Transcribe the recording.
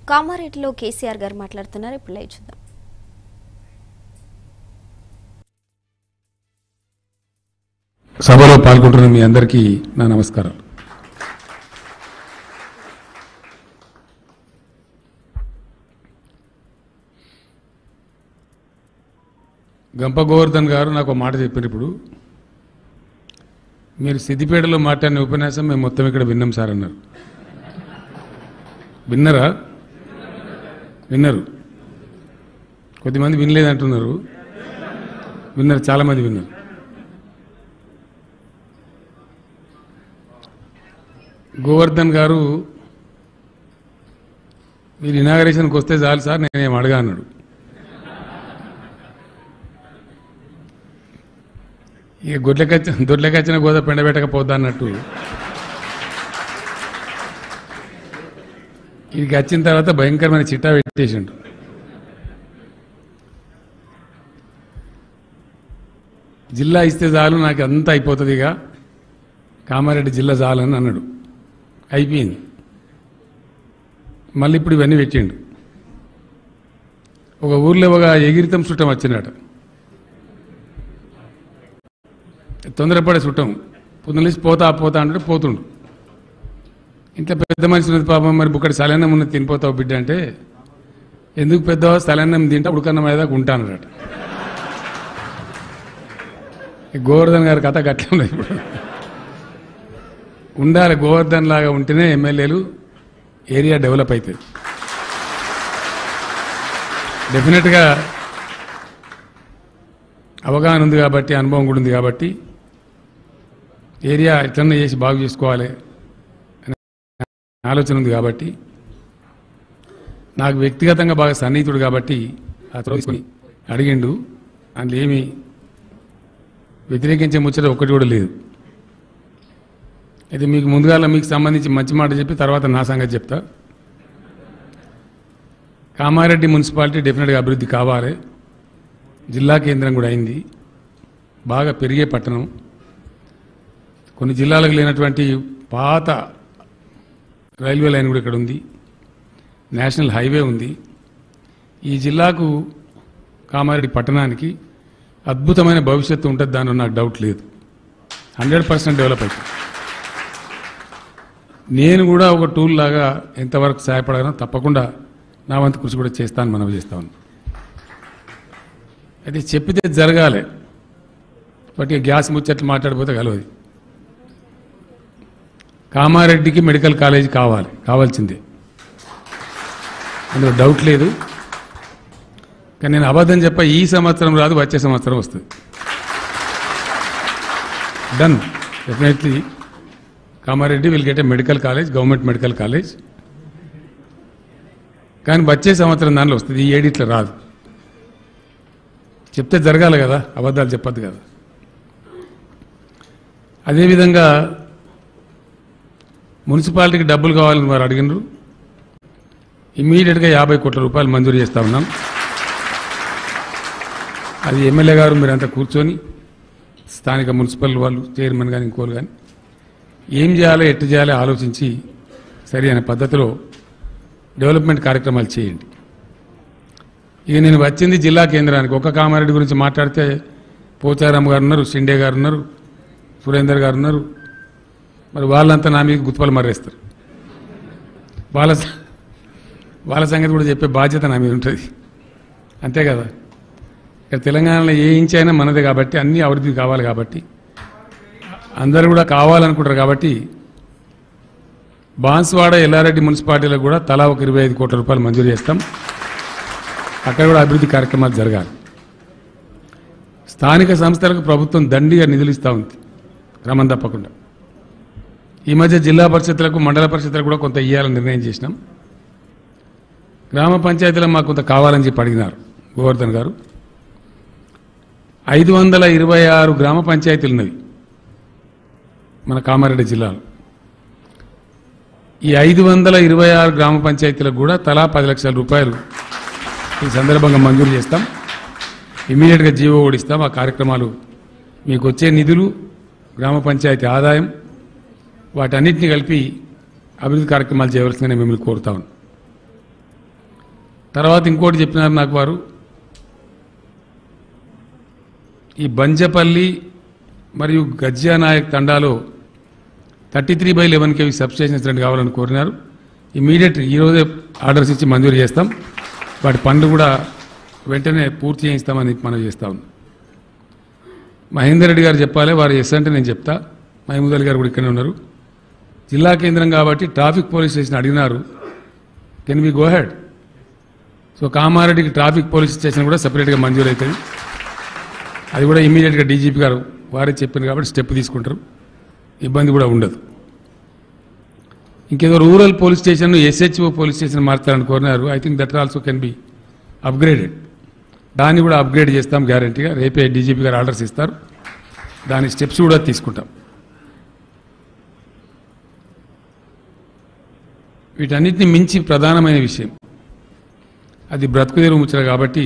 కామారెడ్డిలో కేసీఆర్ గారు మాట్లాడుతున్నారు ఇప్పుడు లైవ్ చూద్దాం సభలో పాల్గొంటున్న మీ అందరికీ నా నమస్కారం గంప గోవర్ధన్ గారు నాకు ఒక మాట చెప్పారు ఇప్పుడు మీరు సిద్దిపేటలో మాట్లాడిన ఉపన్యాసం మేము మొత్తం ఇక్కడ విన్నాం సార్ అన్నారు విన్నరా విన్నరు కొద్దిమంది వినలేదంటున్నారు విన్నారు చాలామంది విన్నారు గోవర్ధన్ గారు మీరు ఇనాగరేషన్కి వస్తే చాలు సార్ నేనేం అడగా అన్నాడు ఇక గొడ్లకచ్చిన దొడ్లకచ్చిన గోద పెండబెట్టకపోద్దా అన్నట్టు ఇది వచ్చిన తర్వాత భయంకరమైన చిట్టా పెట్టేసిండు జిల్లా ఇస్తే చాలు నాకు అంతా అయిపోతుంది ఇక కామారెడ్డి జిల్లా చాలని అన్నాడు అయిపోయింది మళ్ళీ ఇప్పుడు ఇవన్నీ పెట్టిండు ఒక ఊర్లో ఒక ఎగిరితం చుట్టం వచ్చినట తొందరపడే చుట్టం పొద్దులేసి పోతా పోతా అంటే పోతుండు ఇంట్లో పెద్ద మనిషి ఉన్నది పాపం మరి బుక్కడి సలన్నం ఉన్నది తినిపోతావు బిడ్డ అంటే ఎందుకు పెద్ద సలన్నం తింటే ఉడకన్నం అయ్యేదాకా ఉంటానట ఈ గోవర్ధన్ గారి కథ గట్ల ఉన్నది ఇప్పుడు ఉండాలి గోవర్ధన్ లాగా ఉంటేనే ఎమ్మెల్యేలు ఏరియా డెవలప్ అవుతుంది డెఫినెట్గా అవగాహన ఉంది కాబట్టి అనుభవం కూడా ఉంది కాబట్టి ఏరియా ఎట్లన్నా చేసి బాగు చేసుకోవాలి అనే ఆలోచన ఉంది కాబట్టి నాకు వ్యక్తిగతంగా బాగా సన్నిహితుడు కాబట్టి ఆ తీసుకొని అడిగిండు అందులో ఏమి వ్యతిరేకించే ముచ్చట ఒక్కటి కూడా లేదు అయితే మీకు ముందుగా మీకు సంబంధించి మంచి మాట చెప్పి తర్వాత నా సంగతి చెప్తా కామారెడ్డి మున్సిపాలిటీ డెఫినెట్గా అభివృద్ధి కావాలి జిల్లా కేంద్రం కూడా అయింది బాగా పెరిగే పట్టణం కొన్ని జిల్లాలకు లేనటువంటి పాత రైల్వే లైన్ కూడా ఇక్కడ ఉంది నేషనల్ హైవే ఉంది ఈ జిల్లాకు కామారెడ్డి పట్టణానికి అద్భుతమైన భవిష్యత్తు ఉంటుంది దానిలో నాకు డౌట్ లేదు హండ్రెడ్ పర్సెంట్ డెవలప్ అవుతుంది నేను కూడా ఒక టూల్ లాగా ఎంతవరకు సహాయపడగలను తప్పకుండా నా వంతు కృషి కూడా చేస్తాను మనవి చేస్తాను అయితే చెప్పితే జరగాలి బట్ ఇక గ్యాస్ ముచ్చట్లు మాట్లాడిపోతే కలవది కామారెడ్డికి మెడికల్ కాలేజ్ కావాలి కావాల్సిందే అందులో డౌట్ లేదు కానీ నేను అబద్ధం చెప్ప ఈ సంవత్సరం రాదు వచ్చే సంవత్సరం వస్తుంది done definitely Kamareddy will get a medical college government medical college కానీ వచ్చే సంవత్సరం దానిలో వస్తుంది ఈ ఏడిట్లో రాదు చెప్తే జరగాలి కదా అబద్ధాలు చెప్పద్దు కదా అదేవిధంగా మున్సిపాలిటీకి డబ్బులు కావాలని వారు అడిగినారు ఇమీడియట్గా యాభై కోట్ల రూపాయలు మంజూరు చేస్తా ఉన్నాం అది ఎమ్మెల్యే గారు మీరంతా కూర్చొని స్థానిక మున్సిపల్ వాళ్ళు చైర్మన్ కానీ ఇంకోరు కానీ ఏం చేయాలో ఎట్టు చేయాలో ఆలోచించి సరి అనే పద్ధతిలో డెవలప్మెంట్ కార్యక్రమాలు చేయండి ఇక నేను వచ్చింది జిల్లా కేంద్రానికి ఒక్క కామారెడ్డి గురించి మాట్లాడితే పోచారాం గారు ఉన్నారు షిండే గారు ఉన్నారు సురేందర్ గారు ఉన్నారు మరి వాళ్ళంతా నా మీద గుత్పలు మర్రేస్తారు వాళ్ళ స- వాళ్ళ సంగతి కూడా చెప్పే బాధ్యత నా మీద ఉంటుంది అంతే కదా ఇక్కడ తెలంగాణలో ఏ ఇంచ్ అయినా మనదే కాబట్టి అన్ని అభివృద్ధి కావాలి కాబట్టి అందరూ కూడా కావాలనుకుంటారు కాబట్టి బాన్స్వాడ ఎల్లారెడ్డి మున్సిపాలిటీలకు కూడా తలా ఒక ఇరవై ఐదు కోట్ల రూపాయలు మంజూరు చేస్తాం అక్కడ కూడా అభివృద్ధి కార్యక్రమాలు జరగాలి స్థానిక సంస్థలకు ప్రభుత్వం దండిగా నిధులు ఇస్తూ ఉంది క్రమం తప్పకుండా ఈ మధ్య జిల్లా పరిషత్లకు మండల పరిషత్లకు కూడా కొంత ఇవ్వాలని నిర్ణయం చేసినాం గ్రామ పంచాయతీలకు మాకు కొంత కావాలని చెప్పి అడిగినారు గోవర్ధన్ గారు ఐదు వందల ఇరవై ఆరు గ్రామ పంచాయతీలు ఉన్నవి మన కామారెడ్డి జిల్లాలో ఈ ఐదు వందల ఇరవై ఆరు గ్రామ పంచాయతీలకు కూడా తలా పది లక్షల రూపాయలు ఈ సందర్భంగా మంజూరు చేస్తాం ఇమీడియట్గా జీవో ఓడిస్తాం ఆ కార్యక్రమాలు మీకు వచ్చే నిధులు గ్రామ పంచాయతీ ఆదాయం వాటన్నిటిని కలిపి అభివృద్ధి కార్యక్రమాలు చేయవలసిందని మిమ్మల్ని కోరుతా ఉన్నాను తర్వాత ఇంకోటి చెప్పినారు నాకు వారు ఈ బంజపల్లి మరియు గజ్జానాయక్ తండాలో thirty three by eleven KV substations రెండు కావాలని కోరినారు ఇమీడియట్ ఈరోజే ఆర్డర్స్ ఇచ్చి మంజూరు చేస్తాం వాటి పనులు కూడా వెంటనే పూర్తి చేయిస్తామని మనం చేస్తా ఉన్నాం మహేందర్ రెడ్డి గారు చెప్పాలి వారు ఎస్ అంటే నేను చెప్తా మహమూద్ అలీ గారు కూడా ఇక్కడే ఉన్నారు జిల్లా కేంద్రం కాబట్టి ట్రాఫిక్ పోలీస్ స్టేషన్ అడిగినారు can we go ahead so కామారెడ్డికి ట్రాఫిక్ పోలీస్ స్టేషన్ కూడా సపరేట్గా మంజూరు అవుతుంది అది కూడా ఇమీడియట్గా డీజీపీ గారు వారే చెప్పారు కాబట్టి స్టెప్ తీసుకుంటారు ఇబ్బంది కూడా ఉండదు ఇంకేదో rural police station SHO police station మార్చాలని కోరినారు I think that also can be upgraded దాన్ని కూడా అప్గ్రేడ్ చేస్తాం గ్యారంటీగా రేపే డీజీపీ గారు ఆర్డర్స్ ఇస్తారు దాని స్టెప్స్ కూడా తీసుకుంటాం వీటన్నిటిని మించి ప్రధానమైన విషయం అది బ్రతుకుదేరు ముచ్చట కాబట్టి